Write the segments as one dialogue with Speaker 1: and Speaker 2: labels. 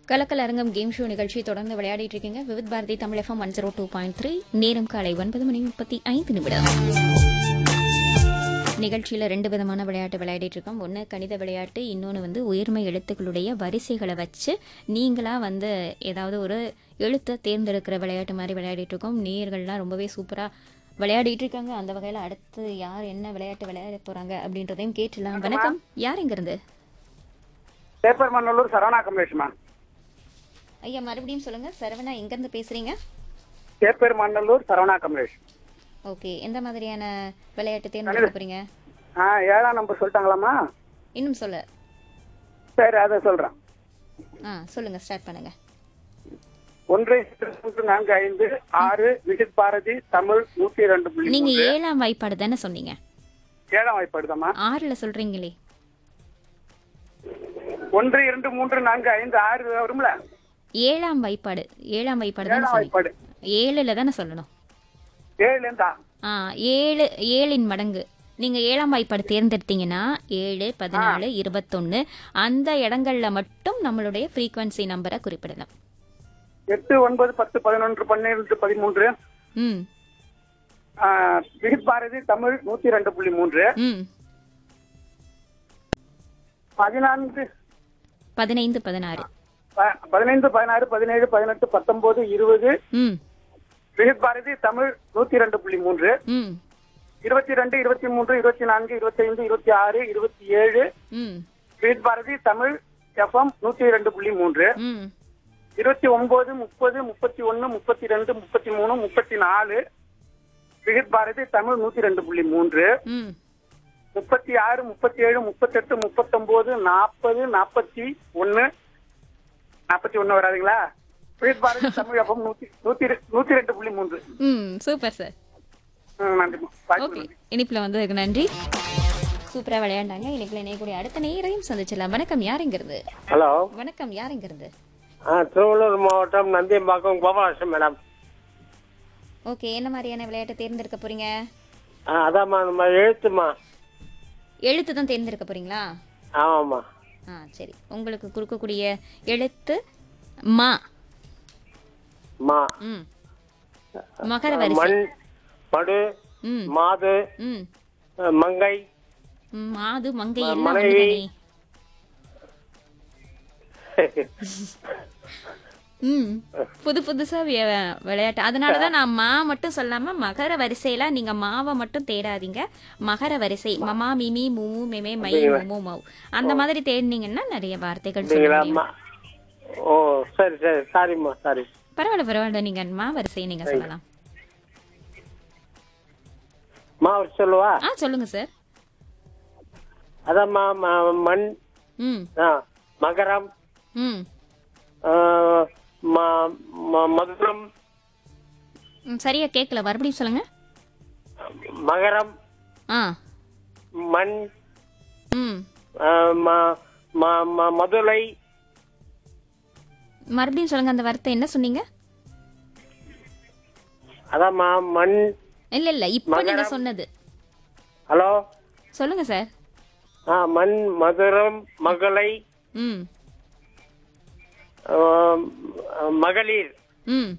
Speaker 1: கலக்கல் அரங்கம் game show நிகழ்ச்சி தொடர்ந்து விளையாடிட்டு இருக்கீங்க Vividh Bharati Tamil FM one zero two point three நேரம் காலை ஒன்பது மணி முப்பத்தி ஐந்து நிமிடம் நிகழ்ச்சியில் ரெண்டு விதமான விளையாட்டு விளையாடிட்டு இருக்கோம் ஒன்று கணித விளையாட்டு இன்னொன்று வந்து உயர்மை எழுத்துக்களுடைய வரிசைகளை வச்சு நீங்களாக வந்து ஏதாவது ஒரு எழுத்தை தேர்ந்தெடுக்கிற விளையாட்டு மாதிரி விளையாடிட்டு இருக்கோம் நேயர்கள்லாம் ரொம்பவே சூப்பராக விளையாடிட்டு இருக்காங்க அந்த வகையில் அடுத்து யார் என்ன விளையாட்டு விளையாட போகிறாங்க அப்படின்றதையும் கேட்டுலாம் வணக்கம் யார் இங்கிருந்து
Speaker 2: பேப்பர் மண்ணூர் சரவணா கமலேஷ்மா
Speaker 1: ஐயா மறுபடியும் சொல்லுங்க சரவணா எங்கேருந்து பேசுறீங்க
Speaker 2: பேப்பர் மண்ணூர் சரவணா கமலேஷ்
Speaker 1: ஓகே எந்த மாதிரியான விளையாட்டு தேர்ந்தெடுக்க போறீங்க
Speaker 2: ஆ ஏழாம் நம்பர் சொல்லிட்டாங்களாம்மா
Speaker 1: இன்னும் சொல்ல
Speaker 2: சரி அதை சொல்றேன்
Speaker 1: ஆ சொல்லுங்க ஸ்டார்ட் பண்ணுங்க
Speaker 2: ஒன்று மூன்று நான்கு ஐந்து ஆறு விஜித் பாரதி தமிழ் நூத்தி இரண்டு புள்ளி
Speaker 1: நீங்க
Speaker 2: மூன்று.
Speaker 1: ஏழாம் வாய்ப்பாடு தானே சொன்னீங்க
Speaker 2: ஏழாம் வாய்ப்பாடுதாம்மா
Speaker 1: ஆறுல சொல்றீங்களே
Speaker 2: ஒன்று இரண்டு மூன்று நான்கு ஐந்து ஆறு வரும்ல
Speaker 1: ஏழாம் வாய்ப்பாடு ஏழாம் வாய்ப்பாடு தானே
Speaker 2: ஏழாம்
Speaker 1: சொன்னீங்க
Speaker 2: வாய்ப்பாடு
Speaker 1: ஏழுல தானே சொல்லணும்
Speaker 2: ஏழுலேருந்தா
Speaker 1: ஆ ஏழு ஏழின் மடங்கு நீங்க ஏழாம் வாய்ப்பாடு தேர்ந்தெடுத்தீங்கன்னா ஏழு பதினாலு இருபத்தொன்னு அந்த இடங்கள்ல மட்டும் நம்மளுடைய ஃப்ரீக்வன்சி நம்பரை குறிப்பிடலாம்
Speaker 2: எட்டு ஒன்பது பத்து பதினொன்று பன்னிரண்டு பதிமூன்று
Speaker 1: ம்
Speaker 2: ஆ, விஜித் பாரதி தமிழ் நூத்தி ரெண்டு புள்ளி மூன்று
Speaker 1: ம்
Speaker 2: பதினான்கு
Speaker 1: பதினைந்து பதினாறு
Speaker 2: ப- பதினைந்து பதினாறு பதினேழு பதினெட்டு பத்தொன்பது இருபது
Speaker 1: ம்
Speaker 2: விஜித் பாரதி தமிழ் நூத்தி ரெண்டு புள்ளி மூன்று
Speaker 1: ம்
Speaker 2: இருபத்தி ரெண்டு இருபத்தி மூன்று இருபத்தி நான்கு இருபத்தி ஐந்து இருபத்தி ஆறு இருபத்தி ஏழு
Speaker 1: ம்
Speaker 2: விஜித் பாரதி தமிழ் எஃப்எம் நூத்தி ரெண்டு புள்ளி மூன்று
Speaker 1: ம்
Speaker 2: இருபத்தி ஒன்பது முப்பது முப்பத்தி ஒன்னு முப்பத்தி ரெண்டு முப்பத்தி மூணு முப்பத்தி நாலு விஜித் பாரதி தமிழ் நூத்தி ரெண்டு புள்ளி மூன்று
Speaker 1: ம்
Speaker 2: முப்பத்தி ஆறு முப்பத்தி ஏழு முப்பத்தெட்டு முப்பத்தொன்பது நாற்பது நாற்பத்தி ஒன்னு நாற்பத்தி ஒன்னு வராதுங்களா விஜித் பாரதி தமிழ் எஃப்எம் நூத்தி நூத்தி ரெ- நூத்தி ரெண்டு புள்ளி மூன்று
Speaker 1: ம் சூப்பர் சார்
Speaker 2: ம், நன்றிம்மா வாய்ப்பு
Speaker 1: ஓகே
Speaker 2: நன்றி.
Speaker 1: இனிப்புல வந்ததுக்கு நன்றி சூப்பரா விளையாண்டாங்க இனிப்புல இணையக்கூடிய அடுத்த நேரையும் சந்திச்சிடலாம் வணக்கம் யாருங்கிறது
Speaker 3: ஹலோ
Speaker 1: வணக்கம் யாருங்கிறது
Speaker 3: ஆ திருவள்ளூர் மாவட்டம் நந்தியம்பாக்கம் கோபாலகிருஷ்ணன் மேடம்
Speaker 1: ஓகே என்ன மாதிரியான விளையாட்டை தேர்ந்தெடுக்க போறீங்க
Speaker 3: ஆ அதாம்மா நம்ம எழுத்துமா
Speaker 1: எழுத்து தான் தேர்ந்தெடுக்க போறீங்களா
Speaker 3: ஆமாம்மா
Speaker 1: ஆ சரி உங்களுக்கு கொடுக்கக்கூடிய எழுத்து மா
Speaker 3: மா
Speaker 1: ம் மகர வரிசை
Speaker 3: மண் மடு
Speaker 1: ம்
Speaker 3: மாது
Speaker 1: ம்
Speaker 3: அ, மங்கை
Speaker 1: ம், மாது மங்கை
Speaker 3: ம-
Speaker 1: எல்லாம்
Speaker 3: மனைவி.
Speaker 1: ஒண்ணுதானே? ம் புது புதுசா வி- விளையாட்டு அதனாலதான் நான் மா மட்டும் சொல்லாம மகர வரிசையில நீங்க மாவை மட்டும் தேடாதீங்க மகர வரிசை மமா மிமி மூமு மெமே மை மூமு மௌ அந்த மாதிரி தேடினீங்கன்னா நிறைய வார்த்தைகள் சொல்ல
Speaker 3: அப்படிங்களா
Speaker 1: முடியும்
Speaker 3: அம்மா ஓ சரி சரி சாரிம்மா சாரி
Speaker 1: பரவாயில்ல பரவாயில்ல நீங்க மா வரிசையை நீங்க சொல்லலாம்
Speaker 3: மா ஒரு சொல்லவா
Speaker 1: ஆ சொல்லுங்க சார்
Speaker 3: அதாம்மா ம- மண்
Speaker 1: ம்
Speaker 3: ஆ மகரம்
Speaker 1: ம்
Speaker 3: ஆ, ம- ம- மதுரம்
Speaker 1: ம், சரியா கேட்கல மறுபடியும் சொல்லுங்க
Speaker 3: மகரம்
Speaker 1: ஆ
Speaker 3: மண்
Speaker 1: ம்
Speaker 3: ஆ, ம- ம- ம- மதுரை
Speaker 1: மறுபடியும் சொல்லுங்க அந்த வார்த்தை என்ன சொன்னீங்க
Speaker 3: அதாம்மா மண்
Speaker 1: இல்ல இல்ல இப்போ நீங்க சொன்னது
Speaker 3: ஹலோ
Speaker 1: சொல்லுங்க சார்
Speaker 3: ஆ மண் மதுரம் மகளை
Speaker 1: ம்
Speaker 3: ஆம், மகளிர்
Speaker 1: ம்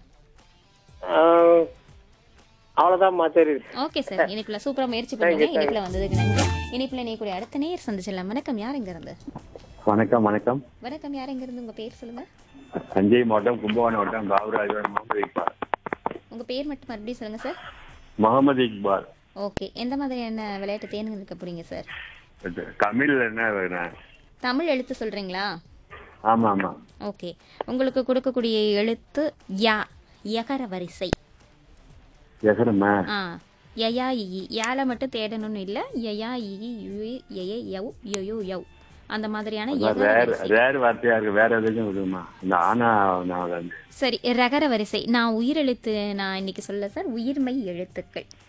Speaker 3: அவ்வளவுதான்மா தெரியுது
Speaker 1: ஓகே சார் இனிப்புல சூப்பரா முயற்சி பண்ணுங்க இனிப்புல வந்ததுக்கு நன்றி இனிப்புல நீ கூட அடுத்த நேர் சந்திச்சிடலாம் வணக்கம் யார் எங்க இருந்து
Speaker 4: வணக்கம் வணக்கம்
Speaker 1: வணக்கம் யார் எங்க இருந்து உங்க பேர் சொல்லுங்க
Speaker 4: தஞ்சை மாவட்டம் கும்பகோணம் மாவட்டம் காவராஜ் முகமது இக்பால்
Speaker 1: உங்க பேர் மட்டும் மறுபடியும் சொல்லுங்க சார்
Speaker 4: முகமது இக்பால்
Speaker 1: ஓகே எந்த மாதிரியான விளையாட்டு தேர்ந்தெடுக்க போறீங்க சார்
Speaker 4: இது தமிழ்ல என்ன வேணும்
Speaker 1: தமிழ் எழுத்து சொல்றீங்களா
Speaker 4: ஆமா ஆமா
Speaker 1: ஓகே உங்களுக்கு கொடுக்கக்கூடிய எழுத்து யா யகர வரிசை
Speaker 4: எசரம்மா
Speaker 1: ஆ யயா இ யால மட்டும் தேடணும்னு இல்ல யயா இ யு எய யவ் யோ யவ் அந்த மாதிரியான யகர
Speaker 4: வேற
Speaker 1: வரிசை
Speaker 4: வேற வார்த்தையா இருக்கு வேற எதுக்கும் விடுமா இந்த ஆனா நான் வந்து
Speaker 1: சரி ரகர வரிசை நான் உயிரெழுத்து நான் இன்னைக்கு சொல்ல சார் உயிர்மை எழுத்துக்கள்